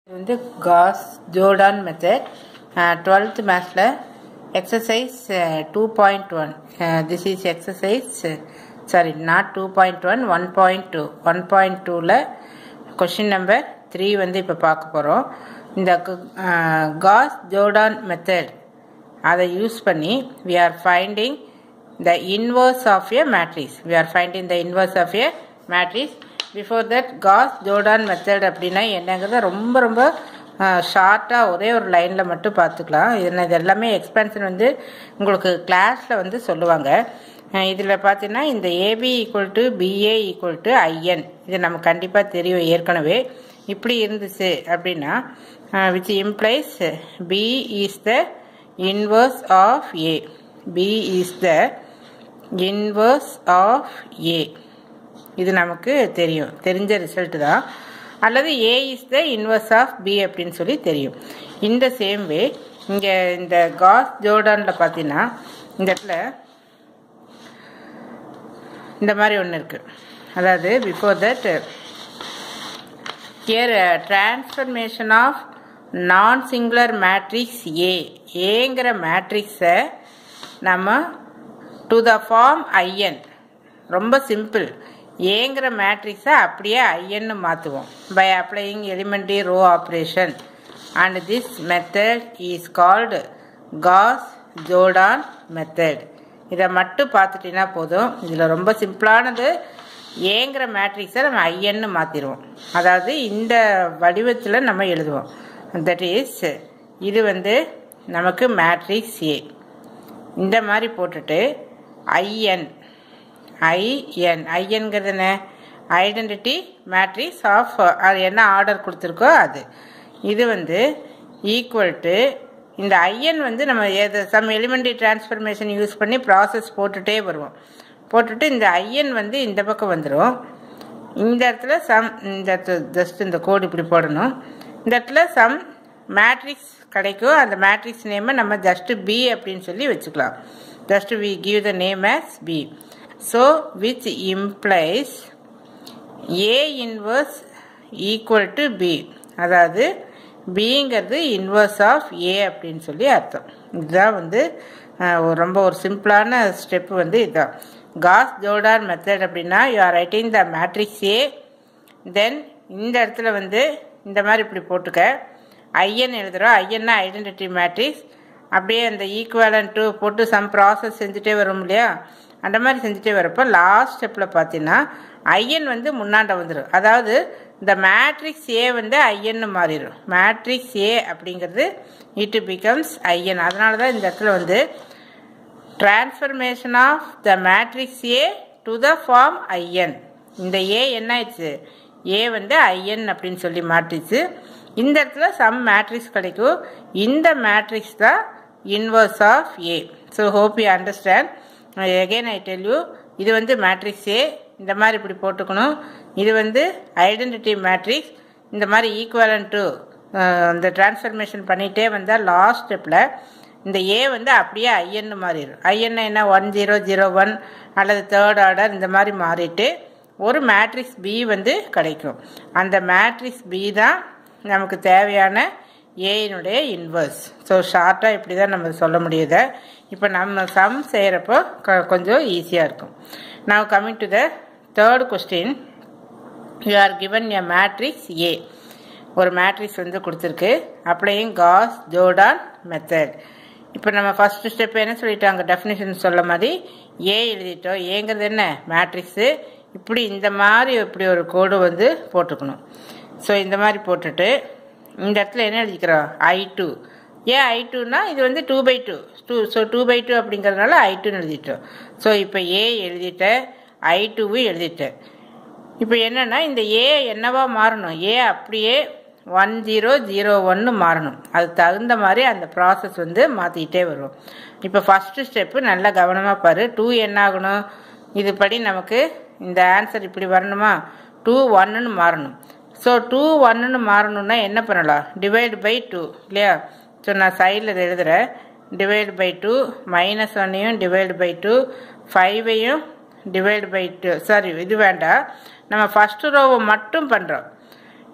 இது வந்து Gauss Jordan method twelfth மேத்ஸில் exercise two point one this is exercise sorry not two point one one point two one point டூவில் question number three வந்து இப்போ பார்க்க போகிறோம் இந்த காஸ் ஜோர்டான் மெத்தட் அதை யூஸ் பண்ணி we are finding the inverse of a matrix we are finding the inverse of a matrix before that Gauss Jordan method அப்படின்னா என்னங்கிறத ரொம்ப ரொம்ப ஷார்ட்டாக ஒரே ஒரு லைனில் மட்டும் பார்த்துக்கலாம் இது இது எல்லாமே எக்ஸ்பென்ஷன் வந்து உங்களுக்கு கிளாஸில் வந்து சொல்லுவாங்க இதில் பார்த்தீங்கன்னா இந்த AB equal to BA equal to IN இது நமக்கு கண்டிப்பாக தெரியும் ஏற்கனவே இப்படி இருந்துச்சு அப்படின்னா which implies B is the inverse of A B is the inverse of A இது நமக்கு தெரியும் தெரிஞ்ச ரிசல்ட் தான் அல்லது A is the inverse of B அப்படின்னு சொல்லி தெரியும் இந்த சேம் வே இங்கே இந்த காஸ் ஜோர்டானில் பார்த்தீங்கன்னா இந்த இடத்துல இந்த மாதிரி ஒன்று இருக்குது அதாவது before that here transformation of non singular matrix A ஏங்கிற மேட்ரிக்ஸை நம்ம டு த ஃபார்ம் ஐஎன் ரொம்ப சிம்பிள் ஏங்கிற மேட்ரிக்ஸை அப்படியே ஐஎன்னு மாற்றுவோம் by applying elementary row operation and this method is called Gauss Jordan method இதை மட்டும் பார்த்துட்டிங்கன்னா போதும் இதில் ரொம்ப சிம்பிளானது ஏங்கிற மேட்ரிக்ஸை நம்ம ஐஎன்னு மாற்றிடுவோம் அதாவது இந்த வடிவத்தில் நம்ம எழுதுவோம் தட் இஸ் இது வந்து நமக்கு மேட்ரிக்ஸ் ஏ இந்த மாதிரி போட்டுட்டு ஐஎன் ஐஎன் ஐஎன்கிறது என்ன ஐடென்டிட்டி மேட்ரிக்ஸ் ஆஃப் அது என்ன ஆர்டர் கொடுத்துருக்கோ அது இது வந்து ஈக்குவல் டு இந்த ஐஎன் வந்து நம்ம எது சம் எலிமெண்ட்ரி டிரான்ஸ்ஃபர்மேஷன் யூஸ் பண்ணி ப்ராசஸ் போட்டுகிட்டே வருவோம் போட்டுட்டு இந்த ஐஎன் வந்து இந்த பக்கம் வந்துடும் இந்த இடத்துல சம் இந்த இடத்துல ஜஸ்ட் இந்த கோடு இப்படி போடணும் இந்த இடத்துல சம் மேட்ரிக்ஸ் கிடைக்கும் அந்த மேட்ரிக்ஸ் நேமை நம்ம ஜஸ்ட்டு பி அப்படின்னு சொல்லி வச்சுக்கலாம் just we give the name as B so which implies A inverse equal to B அதாவது பிங்கிறது இன்வர்ஸ் ஆஃப் ஏ அப்படின்னு சொல்லி அர்த்தம் இதுதான் வந்து ரொம்ப ஒரு சிம்பிளான ஸ்டெப் வந்து இதுதான் காஸ் ஜோர்டான் மெத்தட் அப்படின்னா you are writing the matrix A then இந்த இடத்துல வந்து இந்த மாதிரி இப்படி போட்டுக்க ஐஎன் எழுதுகிறோம் ஐஎன்னா ஐடென்டிட்டி மேட்ரிக்ஸ் அப்படியே அந்த ஈக்குவலன் டு போட்டு சம் ப்ராசஸ் செஞ்சுட்டே வரும் இல்லையா அந்த மாதிரி செஞ்சுட்டே வரப்போ லாஸ்ட் ஸ்டெப்பில் பார்த்தீங்கன்னா ஐஎன் வந்து முன்னாண்ட வந்துடும் அதாவது இந்த மேட்ரிக்ஸ் ஏ வந்து ஐஎன்னு மாறிடும் மேட்ரிக்ஸ் ஏ அப்படிங்கிறது இட் பிகம்ஸ் ஐஎன் அதனால தான் இந்த இடத்துல வந்து transformation of the matrix A to the form IN இந்த ஏ என்ன ஆயிடுச்சு ஏ வந்து ஐஎன் அப்படின்னு சொல்லி மாற்றிச்சு இந்த இடத்துல சம் மேட்ரிக்ஸ் கிடைக்கும் இந்த மேட்ரிக்ஸ் தான் inverse of A so hope you understand again I tell you இது வந்து மேட்ரிக்ஸ் ஏ இந்த மாதிரி இப்படி போட்டுக்கணும் இது வந்து ஐடென்டிட்டி மேட்ரிக்ஸ் இந்த மாதிரி ஈக்குவலன் டு இந்த டிரான்ஸ்ஃபர்மேஷன் பண்ணிகிட்டே வந்தால் லாஸ்ட் ஸ்டெப்பில் இந்த ஏ வந்து அப்படியே ஐஎன்னு மாறிடும் ஐஎன் என்ன ஒன் ஜீரோ ஜீரோ ஒன் அல்லது தேர்ட் ஆர்டர் இந்த மாதிரி மாறிட்டு ஒரு மேட்ரிக்ஸ் பி வந்து கிடைக்கும் அந்த மேட்ரிக்ஸ் பி தான் நமக்கு தேவையான ஏயினுடைய இன்வர்ஸ் ஸோ ஷார்ட்டாக இப்படி தான் நம்ம சொல்ல முடியுது இப்போ நம்ம சம் செய்கிறப்போ கொஞ்சம் ஈஸியாக இருக்கும் நான் coming to the third question you are given a matrix A ஒரு மேட்ரிக்ஸ் வந்து கொடுத்துருக்கு அப்ளையிங் காஸ் ஜோர்டான் மெத்தட் இப்போ நம்ம ஃபஸ்ட்டு ஸ்டெப் என்ன சொல்லிட்டாங்க டெஃபினேஷன் சொல்ல மாதிரி ஏ எழுதிட்டோம் ஏங்கிறது என்ன மேட்ரிக்ஸு இப்படி இந்த மாதிரி இப்படி ஒரு கோடு வந்து போட்டுக்கணும் ஸோ இந்த மாதிரி போட்டுட்டு இந்த இடத்துல என்ன எழுதிக்கிறோம் ஐ டூ ஏன் ஐ டூனா இது வந்து two by two two so two by two அப்படிங்கிறதுனால ஐ டூன்னு எழுதிட்டோம் ஸோ இப்போ ஏ எழுதிட்டேன் ஐ டூவும் எழுதிட்டேன் இப்போ என்னென்னா இந்த ஏ என்னவா மாறணும் ஏ அப்படியே ஒன் ஜீரோ ஜீரோ ஒன்று மாறணும் அது தகுந்த மாதிரி அந்த ப்ராசஸ் வந்து மாற்றிக்கிட்டே வரும் இப்போ ஃபஸ்ட்டு ஸ்டெப்பு நல்லா கவனமாக பாரு டூ என்ன ஆகணும் இது படி நமக்கு இந்த ஆன்சர் இப்படி வரணுமா டூ ஒன்னுன்னு மாறணும் ஸோ டூ ஒன்னுன்னு மாறணும்னா என்ன பண்ணலாம் டிவைடு பை டூ இல்லையா ஸோ நான் சைடில் இதை எழுதுகிறேன் டிவைடு பை டூ மைனஸ் ஒன்னையும் டிவைடு பை டூ ஃபைவையும் டிவைடு பை டூ சாரி இது வேண்டாம் நம்ம ஃபஸ்ட்டு ரோவை மட்டும் பண்ணுறோம்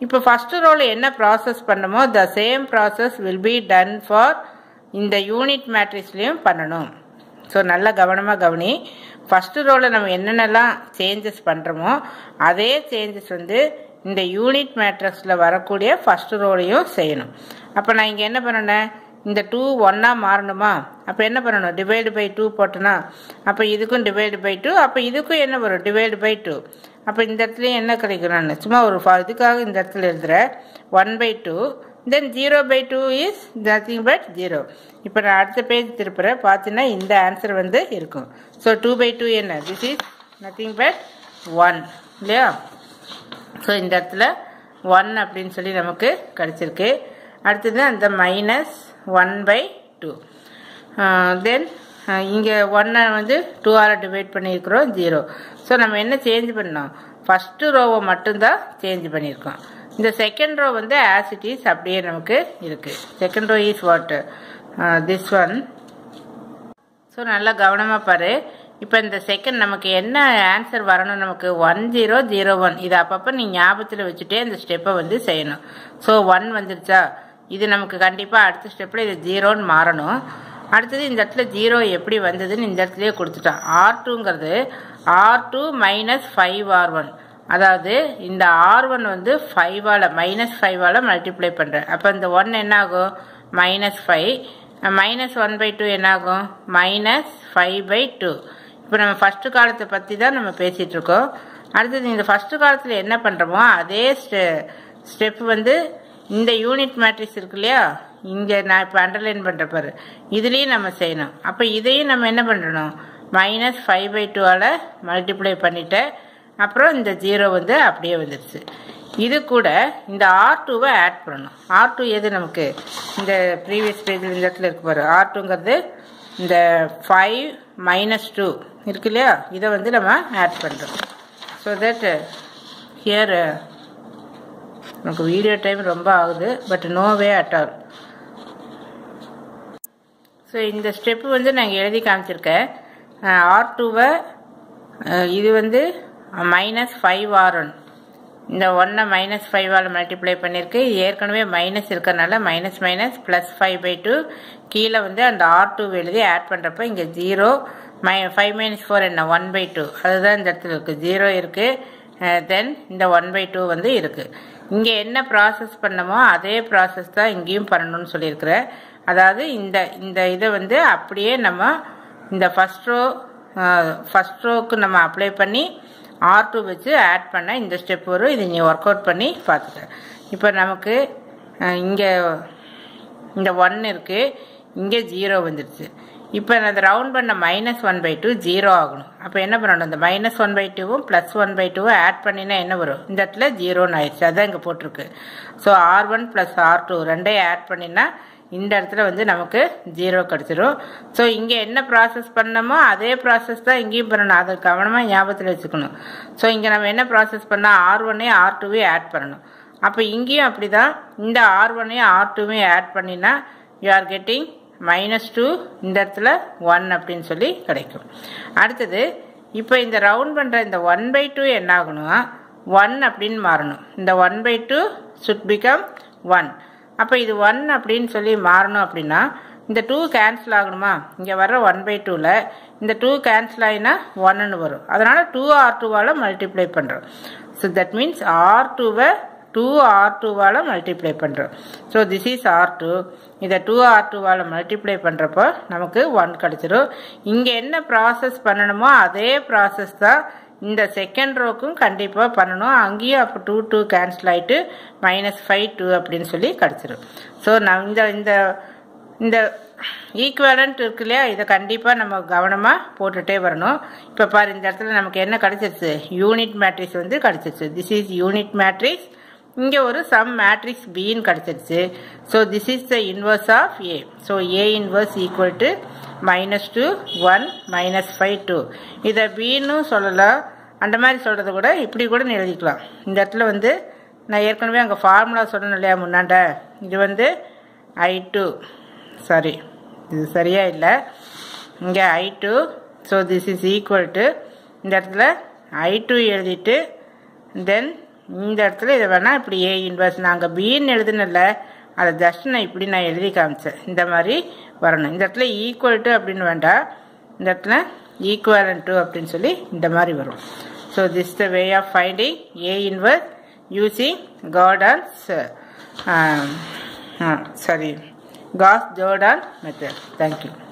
இப்போ ஃபஸ்ட்டு ரோவில் என்ன ப்ராசஸ் பண்ணமோ the same process will be done for இந்த யூனிட் மேட்ரிக்ஸ்லேயும் பண்ணணும் ஸோ நல்லா கவனமாக கவனி ஃபஸ்ட்டு ரோவில் நம்ம என்னென்னலாம் சேஞ்சஸ் பண்ணுறோமோ அதே சேஞ்சஸ் வந்து இந்த யூனிட் மேட்ரிக்ஸில் வரக்கூடிய ஃபஸ்ட்டு ரோலையும் செய்யணும் அப்போ நான் இங்கே என்ன பண்ணேன் இந்த டூ ஒன்னாக மாறணுமா அப்போ என்ன பண்ணணும் டிவைடு பை டூ போட்டோன்னா அப்போ இதுக்கும் டிவைடு பை டூ அப்போ இதுக்கும் என்ன வரும் டிவைடு பை டூ அப்போ இந்த இடத்துலையும் என்ன கிடைக்கும் நான் சும்மா ஒரு இதுக்காக இந்த இடத்துல எழுதுகிறேன் one by two then zero by two is nothing but zero இப்போ நான் அடுத்த பேஜ் திருப்புறேன் பார்த்தீங்கன்னா இந்த ஆன்சர் வந்து இருக்கும் ஸோ டூ பை டூ என்ன this is nothing but one இல்லையா ஸோ இந்த இடத்துல ஒன் அப்படின்னு சொல்லி நமக்கு கிடச்சிருக்கு அடுத்தது அந்த minus one by two then இங்கே ஒன்னை வந்து டூவால் டிவைட் பண்ணியிருக்கிறோம் ஜீரோ ஸோ நம்ம என்ன சேஞ்ச் பண்ணோம் ஃபஸ்ட்டு ரோவை மட்டும்தான் சேஞ்ச் பண்ணியிருக்கோம் இந்த செகண்ட் ரோ வந்து ஆசிட்டிஸ் அப்படியே நமக்கு இருக்குது second row is what this one so நல்லா கவனமாக பாரு இப்போ இந்த செகண்ட் நமக்கு என்ன ஆன்சர் வரணும் நமக்கு ஒன் ஜீரோ ஜீரோ ஒன் இது அப்பப்போ நீ ஞாபகத்தில் வச்சுட்டே இந்த ஸ்டெப்பை வந்து செய்யணும் ஸோ ஒன் வந்துருச்சா இது நமக்கு கண்டிப்பாக அடுத்த ஸ்டெப்பில் இது ஜீரோன்னு மாறணும் அடுத்தது இந்த இடத்துல ஜீரோ எப்படி வந்ததுன்னு இந்த இடத்துலயே கொடுத்துட்டான் ஆர் டூங்கிறது R two minus five R one அதாவது இந்த ஆர் ஒன் வந்து ஃபைவால் மைனஸ் ஃபைவால் மல்டிப்ளை பண்ணுறேன் அப்போ இந்த ஒன் என்ன ஆகும் minus five minus one by two என்ன ஆகும் மைனஸ் ஃபைவ் பை டூ இப்போ நம்ம ஃபஸ்ட்டு காலத்தை பற்றி தான் நம்ம பேசிகிட்டு இருக்கோம் அடுத்தது இந்த ஃபஸ்ட்டு காலத்தில் என்ன பண்ணுறோமோ அதே ஸ்டெ ஸ்டெப் வந்து இந்த யூனிட் மேட்ரிக்ஸ் இருக்கு இல்லையா இங்கே நான் இப்போ அண்டர்லைன் பண்ணுற பாரு இதுலேயும் நம்ம செய்யணும் அப்போ இதையும் நம்ம என்ன பண்ணணும் மைனஸ் ஃபைவ் பை டூவால் மல்டிப்ளை பண்ணிவிட்டு அப்புறம் இந்த ஜீரோ வந்து அப்படியே வந்துடுச்சு இது கூட இந்த ஆர் டூவை ஆட் பண்ணணும் ஆர் டூ எது நமக்கு இந்த ப்ரீவியஸ் பேஜில் இந்த இடத்துல இருக்கு பாரு ஆர் டூங்கிறது இந்த ஃபைவ் மைனஸ் டூ இருக்கு இல்லையா இதை வந்து நம்ம ஆட் பண்ணுறோம் ஸோ தட் ஹியர் நமக்கு வீடியோ டைம் ரொம்ப ஆகுது but no way at all so இந்த ஸ்டெப்பு வந்து நாங்கள் எழுதி காமிச்சிருக்கேன் ஆர் டூவை இது வந்து மைனஸ் ஃபைவ் ஆர் ஒன் இந்த ஒன்னை மைனஸ் ஃபைவால் மல்டிப்ளை பண்ணியிருக்கு ஏற்கனவே மைனஸ் இருக்கிறனால minus minus plus five by two கீழே வந்து அந்த ஆர் டூ எழுதி ஆட் பண்ணுறப்ப இங்கே zero my five minus four என்ன ஒன் பை டூ அதுதான் இந்த இடத்துல இருக்குது ஜீரோ இருக்குது தென் இந்த ஒன் பை டூ வந்து இருக்குது இங்கே என்ன ப்ராசஸ் பண்ணமோ அதே ப்ராசஸ் தான் இங்கேயும் பண்ணணும்னு சொல்லியிருக்கிறேன் அதாவது இந்த இந்த இதை வந்து அப்படியே நம்ம இந்த ஃபஸ்ட் ரோ ஃபஸ்ட் ரோக்கு நம்ம அப்ளை பண்ணி ஆர் டூ வச்சு ஆட் பண்ண இந்த ஸ்டெப் வரும் இதை நீ ஒர்க் அவுட் பண்ணி பார்த்துக்க இப்போ நமக்கு இங்கே இந்த ஒன் இருக்குது இங்கே ஜீரோ வந்துடுச்சு இப்போ அந்த ரவுண்ட் பண்ண minus one by two zero ஆகணும் அப்போ என்ன பண்ணணும் இந்த மைனஸ் ஒன் பை டூவும் ப்ளஸ் ஒன் பை டூவும் ஆட் பண்ணினா என்ன வரும் இந்த இடத்துல ஜீரோன்னு ஆயிடுச்சு அதான் இங்கே போட்டிருக்கு so R one plus R two ரெண்டையும் ஆட் பண்ணினா இந்த இடத்துல வந்து நமக்கு ஜீரோ கிடச்சிரும் ஸோ இங்கே என்ன ப்ராசஸ் பண்ணமோ அதே ப்ராசஸ் தான் இங்கேயும் பண்ணணும் அதை கவனமாக ஞாபகத்தில் வச்சுக்கணும் ஸோ இங்கே நம்ம என்ன ப்ராசஸ் பண்ணால் ஆர் ஒன்னையும் ஆர் டூவையும் ஆட் பண்ணணும் அப்போ இங்கேயும் அப்படி தான் இந்த ஆர் ஒன்னையும் ஆர் டூவையும் ஆட் பண்ணினா you are getting minus two இந்த இடத்துல ஒன் அப்படின்னு சொல்லி கிடைக்கும் அடுத்தது இப்போ இந்த ரவுண்ட் பண்ணுற இந்த ஒன் பை டூ என்ன ஆகணும் ஒன் அப்படின்னு மாறணும் இந்த one by two should become one அப்போ இது ஒன் அப்படின்னு சொல்லி மாறணும் அப்படின்னா இந்த டூ கேன்சல் ஆகணுமா இங்கே வர்ற ஒன் பை டூவில் இந்த டூ கேன்சல் ஆகினா ஒன்னு வரும் அதனால் டூ ஆர் டூவால் மல்டிப்ளை பண்ணுறோம் ஸோ தட் மீன்ஸ் ஆர் டூவை டூ ஆர் டூவால் மல்டிப்ளை பண்ணுறோம் so this is R two இதை டூ ஆர் டூவால் மல்டிப்ளை பண்ணுறப்போ நமக்கு ஒன் கிடச்சிரும் இங்கே என்ன ப்ராசஸ் பண்ணணுமோ அதே ப்ராசஸ் தான் இந்த செகண்ட் ரோக்கும் கண்டிப்பாக பண்ணணும் அங்கேயும் அப்போ டூ டூ கேன்சல் ஆகிட்டு மைனஸ் ஃபைவ் டூ அப்படின்னு சொல்லி கிடச்சிரும் ஸோ நான் இந்த இந்த இந்த ஈக்குவலண்ட் இருக்கு இல்லையா இதை கண்டிப்பாக நம்ம கவனமாக போட்டுகிட்டே வரணும் இப்போ பாரு இந்த இடத்துல நமக்கு என்ன கிடச்சிருச்சு யூனிட் மேட்ரிக்ஸ் வந்து கிடச்சிருச்சு திஸ் இஸ் யூனிட் மேட்ரிக்ஸ் இங்கே ஒரு சம் மேட்ரிக்ஸ் பின்னு கிடச்சிருச்சு so this is the inverse of A so A inverse equal to minus two one minus five two இதை பின்னு சொல்லலாம் அந்த மாதிரி சொல்கிறத கூட இப்படி கூட நீ எழுதிக்கலாம் இந்த இடத்துல வந்து நான் ஏற்கனவே அங்கே ஃபார்முலா சொல்லணும் இல்லையா முன்னாண்ட இது வந்து ஐ டூ சாரி இது சரியா இல்லை இங்கே I two so this is equal to இந்த இடத்துல ஐ டூ எழுதிட்டு தென் இந்த இடத்துல இதை வேணால் இப்படி ஏ இன்வர்ஸ் நாங்கள் பின்னு எழுதுனல அதை ஜஸ்ட் நான் இப்படி நான் எழுதி காமிச்சேன் இந்த மாதிரி வரணும் இந்த இடத்துல ஈக்குவல் டு அப்படின்னு வேண்டாம் இந்த இடத்துல ஈக்குவலன் டு அப்படின்னு சொல்லி இந்த மாதிரி வரும் so this the way of finding A inverse using Gordon's sorry Gauss Jordan method thank you